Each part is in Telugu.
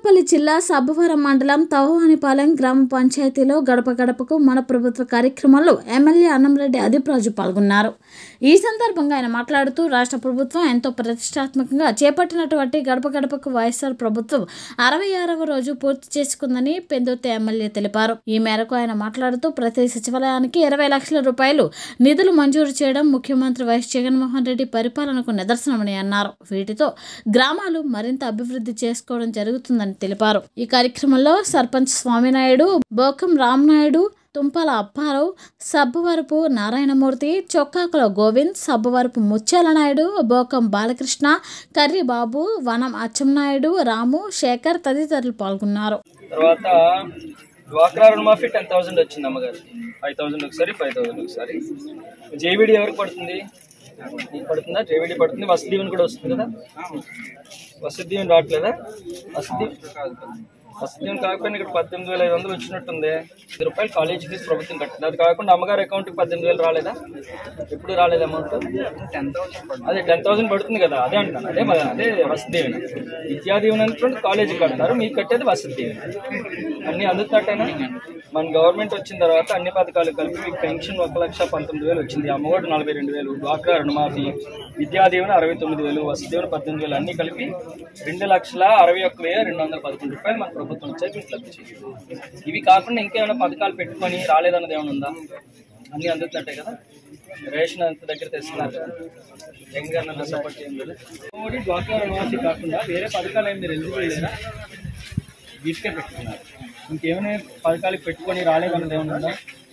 అనకాపల్లి జిల్లా సబ్బవరం మండలం తహోహనిపాలెం గ్రామ పంచాయతీలో గడప గడపకు మన ప్రభుత్వ కార్యక్రమంలో ఎమ్మెల్యే అన్నంరెడ్డి అదిప్రాజు పాల్గొన్నారు ఈ సందర్భంగా ఆయన మాట్లాడుతూ రాష్ట్ర ప్రభుత్వం ఎంతో ప్రతిష్టాత్మకంగా చేపట్టినటువంటి గడప గడపకు వైఎస్ఆర్ ప్రభుత్వం అరవై ఆరవ రోజు పూర్తి చేసుకుందని పెందుర్తి ఎమ్మెల్యే తెలిపారు ఈ మేరకు ఆయన మాట్లాడుతూ ప్రతి సచివాలయానికి ఇరవై లక్షల రూపాయలు నిధులు మంజూరు చేయడం ముఖ్యమంత్రి వైఎస్ జగన్మోహన్ రెడ్డి పరిపాలనకు నిదర్శనమని అన్నారు వీటితో గ్రామాలు మరింత అభివృద్ధి చేసుకోవడం జరుగుతుందని తెలిపారు ఈ కార్యక్రమంలో సర్పంచ్ స్వామినాయుడు బోకం రామనాయుడు తుంపల అప్పారావు సబ్బవరపు నారాయణమూర్తి చొక్కాకుల గోవింద్ సబ్బవరపు ముత్యాల నాయుడు బోకం బాలకృష్ణ కర్రి బాబు వనం అచ్చెన్నాయుడు రాము శేఖర్ తదితరులు పాల్గొన్నారు తర్వాత డ్వాక్రా రుణమాఫీ టెన్ థౌసండ్ వచ్చింది అమ్మగారికి ఫైవ్ థౌసండ్ ఒకసారి ఫైవ్ థౌసండ్ ఒకసారి జేవిడి ఎవరికి పడుతుంది నీకు పడుతుందా జేవిడి పడుతుంది వసతి దీవెన కూడా వస్తుంది కదా వసతి దీవెన రావట్లేదా వసతి వసతి దీవెన కాకపోయినా ఇక్కడ పద్దెనిమిది వేల ఐదు వందలు వచ్చినట్టుంది ఐదు రూపాయలు కాలేజ్ ఫీజు ప్రభుత్వం కట్టింది అది కాకుండా అమ్మగారి అకౌంట్కి పద్దెనిమిది వేలు రాలేదా ఎప్పుడు రాలేదు అమౌంట్ టెన్ థౌసండ్ అదే టెన్ థౌసండ్ పడుతుంది కదా అదే అంటాను అదే మరి అదే వసతి దీవెన విద్యా దీవెన అనేటువంటి కాలేజీకి కడతారు మీకు కట్టేది వసతి దీవెన అన్ని అందుతున్నట్టేనా మన గవర్నమెంట్ వచ్చిన తర్వాత అన్ని పథకాలు కలిపి మీకు పెన్షన్ ఒక లక్ష పంతొమ్మిది వేలు వచ్చింది అమ్మఒడి నలభై రెండు వేలు డ్వాక్రా రుణమాఫీ విద్యా దీవెన అరవై తొమ్మిది వేలు వసతి దీవెన పద్దెనిమిది వేలు అన్ని కలిపి రెండు లక్షల అరవై ఒక్క వెయ్యి రెండు వందల పదకొండు రూపాయలు మన ప్రభుత్వం వచ్చాయి మీకు లభించింది ఇవి కాకుండా ఇంకేమైనా పథకాలు పెట్టుకొని రాలేదన్నది ఏమైనా ఉందా అన్ని అందుతున్నట్టే కదా రేషన్ అంత దగ్గర తెస్తున్నారు కదా జగన్ గారు నన్ను సపోర్ట్ చేయండి కదా అమ్మఒడి డ్వాక్రా రుణమాఫీ కాకుండా వేరే పథకాలు ఏమి మీరు ఎలిజిబుల్ లేదా వీటికే పెట్టుకున్నారు ఇంకేమైనా పథకాలు పెట్టుకొని రాలేదన్నది ఏమైనా ఉందా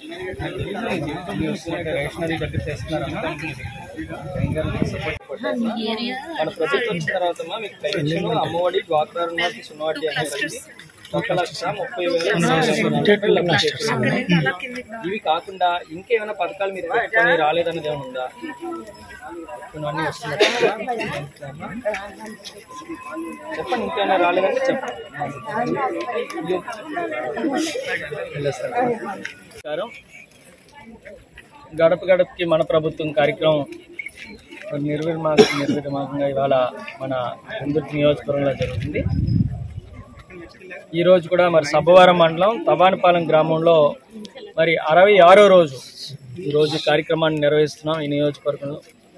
రేషనరీ దగ్గర తెస్తున్నారమ్మా జగన్ గారు నన్ను support కొట్టారు. మన ప్రభుత్వం వచ్చిన తర్వాత అమ్మా మీకు పెన్షన్ అమ్మఒడి డ్వాక్రా రుణమాఫీ సున్నా వడ్డీ అన్నీ కలిపి ఒక లక్ష ముప్పై వేలు లభించేస్తున్నాయి. ఇవి కాకుండా ఇంకేమైనా పథకాలు మీరు పెట్టుకొని రాలేదన్నది ఏమైనా ఉందా ఇవన్నీ వస్తున్నాయి చెప్పండి ఇంకేమైనా రాలేదంటే చెప్పండి నమస్కారం గడప గడపకి మన ప్రభుత్వం కార్యక్రమం నిర్విమా నిర్విమాకంగా ఇవాళ మన కుందుర్తి నియోజకవర్గంలో జరుగుతుంది ఈరోజు కూడా మరి సబ్బవరం మండలం తబానిపాలెం గ్రామంలో మరి అరవై ఆరో రోజు ఈరోజు కార్యక్రమాన్ని నిర్వహిస్తున్నాం ఈ నియోజకవర్గంలో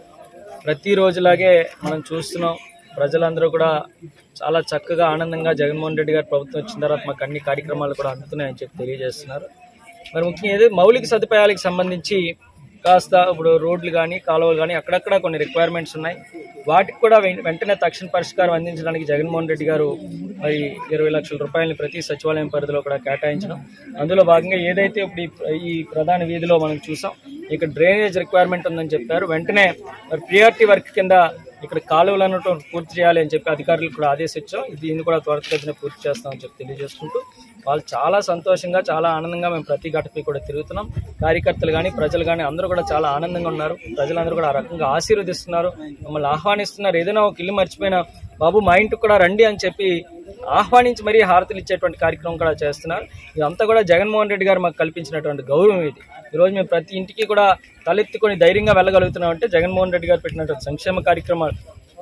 ప్రతిరోజులాగే మనం చూస్తున్నాం ప్రజలందరూ కూడా చాలా చక్కగా ఆనందంగా జగన్మోహన్ రెడ్డి గారి ప్రభుత్వం వచ్చిన తర్వాత మాకు అన్ని కార్యక్రమాలు కూడా అందుతున్నాయని చెప్పి తెలియజేస్తున్నారు మరి ముఖ్యంగా ఏదో మౌలిక సదుపాయాలకు సంబంధించి కాస్త ఇప్పుడు రోడ్లు కానీ కాలువలు కానీ అక్కడక్కడ కొన్ని రిక్వైర్మెంట్స్ ఉన్నాయి వాటికి కూడా వెం- వెంటనే తక్షణ పరిష్కారం అందించడానికి జగన్మోహన్ రెడ్డి గారు మరి ఇరవై లక్షల రూపాయలని ప్రతి సచివాలయం పరిధిలో కూడా కేటాయించడం అందులో భాగంగా ఏదైతే ఇప్పుడు ఈ- ఈ ప్రధాన వీధిలో మనం చూసాం ఇక్కడ డ్రైనేజ్ రిక్వైర్మెంట్ ఉందని చెప్పారు వెంటనే మరి ప్రియారిటీ వర్క్ కింద ఇక్కడ కాలువలను పూర్తి చేయాలి అని చెప్పి అధికారులకు కూడా ఆదేశించాం దీన్ని కూడా త్వరితగతిన పూర్తి చేస్తామని చెప్పి తెలియజేసుకుంటూ వాళ్ళు చాలా సంతోషంగా చాలా ఆనందంగా మేము ప్రతి గడపకి కూడా తిరుగుతున్నాం కార్యకర్తలు కానీ ప్రజలు కానీ అందరూ కూడా చాలా ఆనందంగా ఉన్నారు ప్రజలందరూ కూడా ఆ రకంగా ఆశీర్వదిస్తున్నారు మమ్మల్ని ఆహ్వానిస్తున్నారు ఏదైనా ఒక ఇల్లు మర్చిపోయినా బాబు మా ఇంటికి కూడా రండి అని చెప్పి ఆహ్వానించి మరీ హారతులు ఇచ్చేటువంటి కార్యక్రమం కూడా చేస్తున్నారు ఇదంతా కూడా జగన్మోహన్ రెడ్డి గారు మాకు కల్పించినటువంటి గౌరవం ఇది ఈరోజు మేము ప్రతి ఇంటికి కూడా తలెత్తుకొని ధైర్యంగా వెళ్ళగలుగుతున్నాం అంటే జగన్మోహన్ రెడ్డి గారు పెట్టినటువంటి సంక్షేమ కార్యక్రమాలు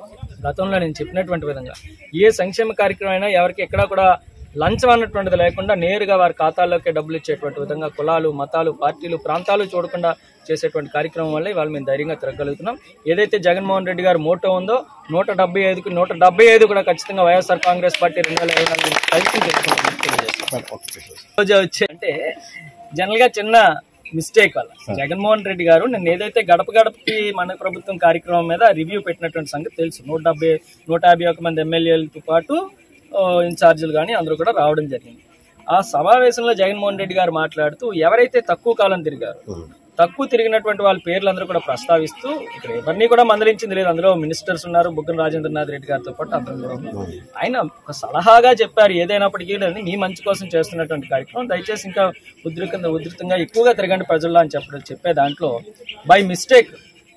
గతంలో నేను చెప్పినటువంటి విధంగా ఏ సంక్షేమ కార్యక్రమం అయినా ఎవరికి ఎక్కడా కూడా లంచం అన్నటువంటిది లేకుండా నేరుగా వారి ఖాతాల్లోకే డబ్బులు ఇచ్చేటువంటి విధంగా కులాలు మతాలు పార్టీలు ప్రాంతాలు చూడకుండా చేసేటువంటి కార్యక్రమం వల్ల ఇవాళ మేము ధైర్యంగా తిరగలుగుతున్నాం ఏదైతే జగన్మోహన్ రెడ్డి గారు మోటో ఉందో నూట డెబ్బై ఐదుకి నూట డెబ్బై ఐదు కూడా ఖచ్చితంగా వైఎస్ఆర్ కాంగ్రెస్ పార్టీ రెండు వేల ఇరవై నాలుగు ప్రయత్నం చేసుకుంటామని తెలియజేస్తున్నాం. రోజు వచ్చే అంటే జనరల్ గా చిన్న మిస్టేక్ వల్ల జగన్మోహన్ రెడ్డి గారు నేను ఏదైతే గడప గడపకి మన ప్రభుత్వం కార్యక్రమం మీద రివ్యూ పెట్టినటువంటి సంగతి తెలుసు నూట డెబ్బై నూట యాభై ఒక మంది ఎమ్మెల్యేలతో పాటు ఆ, ఇన్ఛార్జీలు కానీ అందరూ కూడా రావడం జరిగింది ఆ సమావేశంలో జగన్మోహన్ రెడ్డి గారు మాట్లాడుతూ ఎవరైతే తక్కువ కాలం తిరిగారు తక్కువ తిరిగినటువంటి వాళ్ళ పేర్లందరూ కూడా ప్రస్తావిస్తూ ఇక్కడ ఎవరిని కూడా మందలించింది లేదు అందులో మినిస్టర్స్ ఉన్నారు బుగ్గన రాజేంద్రనాథ్ రెడ్డి గారితో పాటు అందరం కూడా ఉన్నారు. ఆయన ఒక సలహాగా చెప్పారు ఏదైనప్పటికీ లేదు, మీ మంచి కోసం చేస్తున్నటువంటి కార్యక్రమం దయచేసి ఇంకా ఉధృతంగా ఉధృతంగా ఎక్కువగా తిరగండి ప్రజల్లో అని చెప్పడం చెప్పే దాంట్లో బై మిస్టేక్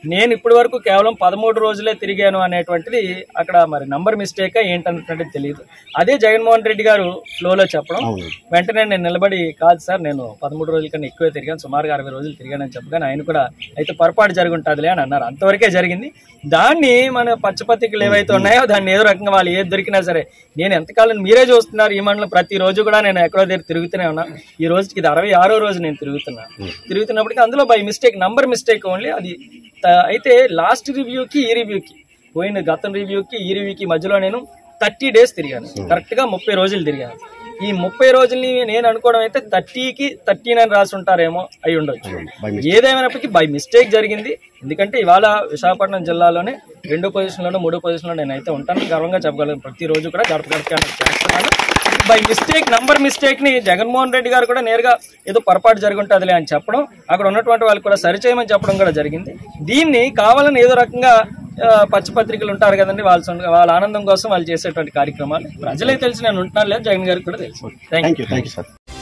నేను ఇప్పటి వరకు కేవలం పదమూడు రోజులే తిరిగాను అనేటువంటిది అక్కడ మరి నంబర్ మిస్టేక్ ఏంటన్నటువంటిది తెలియదు అదే జగన్మోహన్ రెడ్డి గారు ఫ్లోలో చెప్పడం వెంటనే నేను నిలబడి కాదు సార్ నేను పదమూడు రోజుల కన్నా ఎక్కువే తిరిగాను సుమారుగా అరవై రోజులు తిరిగానని చెప్పగానే ఆయన కూడా అయితే పొరపాటు జరిగి ఉంటుందిలే అని అన్నారు అంతవరకే జరిగింది దాన్ని మన పచ్చపత్రికలు ఏవైతే ఉన్నాయో దాన్ని ఏదో రకంగా వాళ్ళు ఏది దొరికినా సరే నేను ఎంతకాలం మీరే చూస్తున్నారు ఈ మండలం ప్రతి రోజు కూడా నేను ఎక్కడో దగ్గర తిరుగుతూనే ఉన్నా ఈ రోజుకి ఇది అరవై ఆరో రోజు నేను తిరుగుతున్నాను తిరుగుతున్నప్పటికీ అందులో by mistake number mistake only అది త- అయితే లాస్ట్ రివ్యూకి ఈ రివ్యూకి పోయిన గతం రివ్యూకి ఈ రివ్యూకి మధ్యలో నేను థర్టీ డేస్ తిరిగాను కరెక్ట్ గా ముప్పై రోజులు తిరిగాను ఈ ముప్పై రోజుల్ని నేను అనుకోవడం అయితే థర్టీకి థర్టీన్ అని రాసి ఉంటారేమో అయి ఉండొచ్చు ఏదేమైనప్పటికీ బై మిస్టేక్ జరిగింది ఎందుకంటే ఇవాళ విశాఖపట్నం జిల్లాలోనే రెండో పొజిషన్లోనో మూడో పొజిషన్లో నేనైతే ఉంటాను గర్వంగా చెప్పగలను ప్రతిరోజు కూడా గడప గడప చేస్తున్నాను బై మిస్టేక్ నంబర్ మిస్టేక్ ని జగన్మోహన్ రెడ్డి గారు కూడా నేరుగా ఏదో పొరపాటు జరిగి ఉంటుందిలే అని చెప్పడం అక్కడ ఉన్నటువంటి వాళ్ళు కూడా సరిచేయమని చెప్పడం కూడా జరిగింది దీన్ని కావాలని ఏదో రకంగా ఆ, పచ్చపత్రికలు ఉంటారు కదండి వాళ్ళ సొంత- వాళ్ళ ఆనందం కోసం వాళ్ళు చేసేటువంటి కార్యక్రమాలు ప్రజలే తెలిసి నేను ఉంటున్నాను లేదు జగన్ గారికి కూడా తెలుసు thank you thank you thank you sir